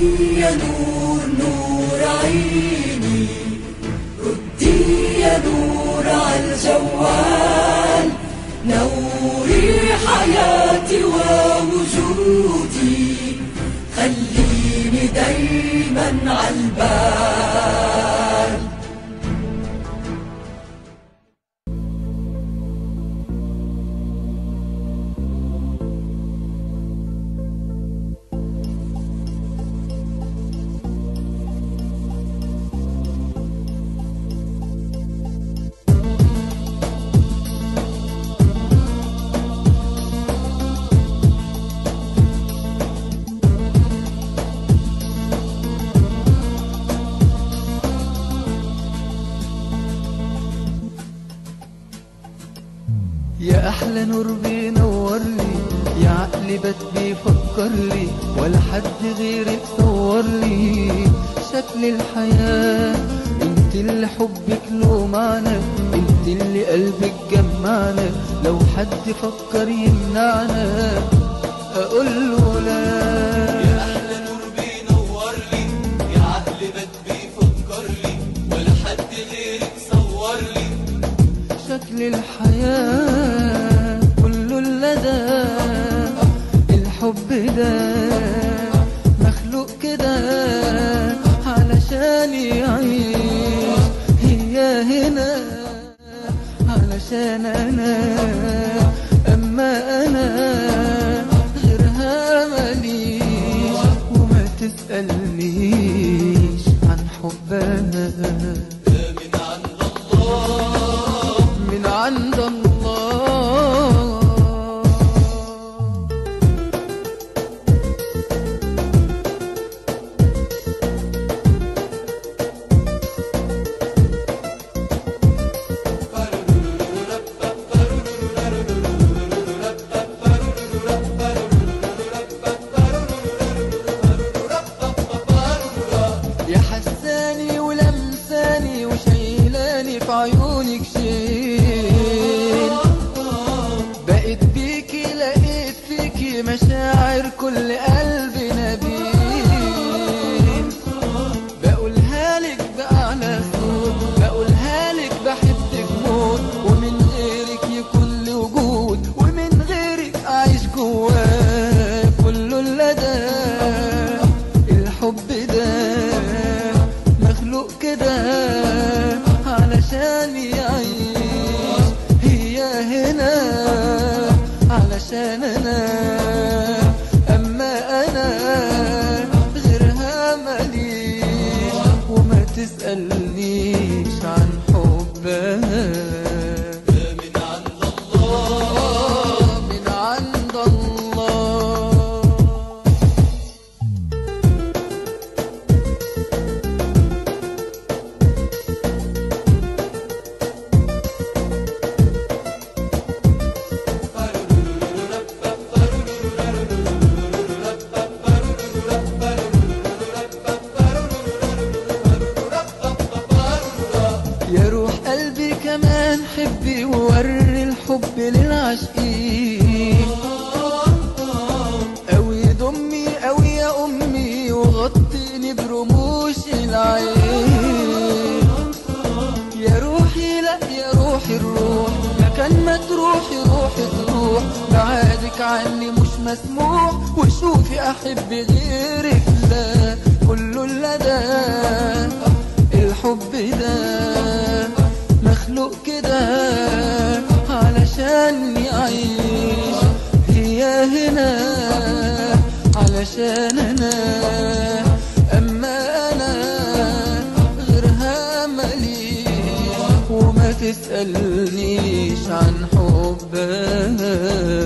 ردي يا نور نور عيني ردي يا نور عالجوال نوري حياتي ووجودي خليني دايما عالبال يا احلى نور بينور لي يا عقلي بات بيفكر لي ولا حد غيرك صور لي شكل الحياة انت اللي حبك له معنى انت اللي قلبك جمعنا لو حد فكر يمنعنا اقول له لا يا احلى نور بينور لي يا عقل بات بيفكر لي ولا حد غيرك صور لي شكل الحياة كله اللدى الحب ده مخلوق كده علشان يعيش هي هنا علشان انا اما انا غيرها ماليش وما تسألنيش عن حبها ده من عند الله من عند الله يا حساني ولمساني وشيلاني في عيونك شيل بقيت بيكي لقيت فيكي مشاعر كل قلبي نبيل بقولها لك بأعلى صوت بقولها لك بحبك موت ومن غيرك يكون لي وجود ومن غيرك أعيش جواك كله اللدى الحب ده مخلوق كده علشان يعيش هي هنا علشان انا اما انا غيرها ماليش وما تسألنيش عن حبها ده من عند الله من عند الله يا روح قلبي كمان حبي ووري الحب للعاشقين قوي دمي قوي يا امي وغطيني برموش العين يا روحي لا يا روحي الروح مكان ما تروحي روحي تروح بعادك عني مش مسموح وشوفي احب غيرك لا كله اللدى الحب ده مخلوق كده علشان يعيش هي هنا علشان انا اما انا غيرها ماليش وما تسألنيش عن حبها